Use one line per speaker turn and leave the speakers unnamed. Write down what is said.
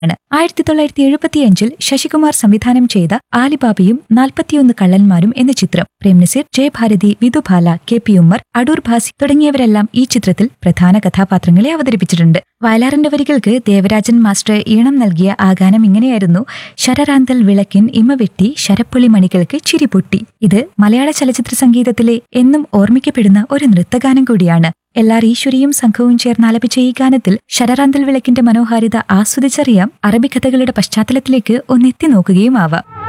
ആണ് ആയിരത്തി തൊള്ളായിരത്തി എഴുപത്തിയഞ്ചിൽ ശശികുമാർ സംവിധാനം ചെയ്ത ആലിബാബയും നാൽപ്പത്തിയൊന്ന് കള്ളന്മാരും എന്ന ചിത്രം പ്രേംനസീർ ജയഭാരതി വിധുബാല കെ പി ഉമ്മർ അടൂർ ഭാസി തുടങ്ങിയവരെല്ലാം ഈ ചിത്രത്തിൽ പ്രധാന കഥാപാത്രങ്ങളെ അവതരിപ്പിച്ചിട്ടുണ്ട് വയലാറിന്റെ വരികൾക്ക് ദേവരാജൻ മാസ്റ്റർ ഈണം നൽകിയ ആ ഗാനം ഇങ്ങനെയായിരുന്നു ശരറാന്തൽ വിളക്കിൻ ഇമവെട്ടി ശരപ്പൊളി മണികൾക്ക് ചിരിപൊട്ടി ഇത് മലയാള ചലച്ചിത്ര സംഗീതത്തിലെ എന്നും ഓർമ്മിക്കപ്പെടുന്ന ഒരു നൃത്തഗാനം കൂടിയാണ് എല്ലാർ ഈശ്വരിയും സംഘവും ചേർന്ന് ആലപിച്ച ഈ ഗാനത്തിൽ ശരറാന്തൽ വിളക്കിന്റെ മനോഹാരിത ആസ്വദിച്ചറിയാം അറബിക്കഥകളുടെ പശ്ചാത്തലത്തിലേക്ക് ഒന്നെത്തി നോക്കുകയും ആവാം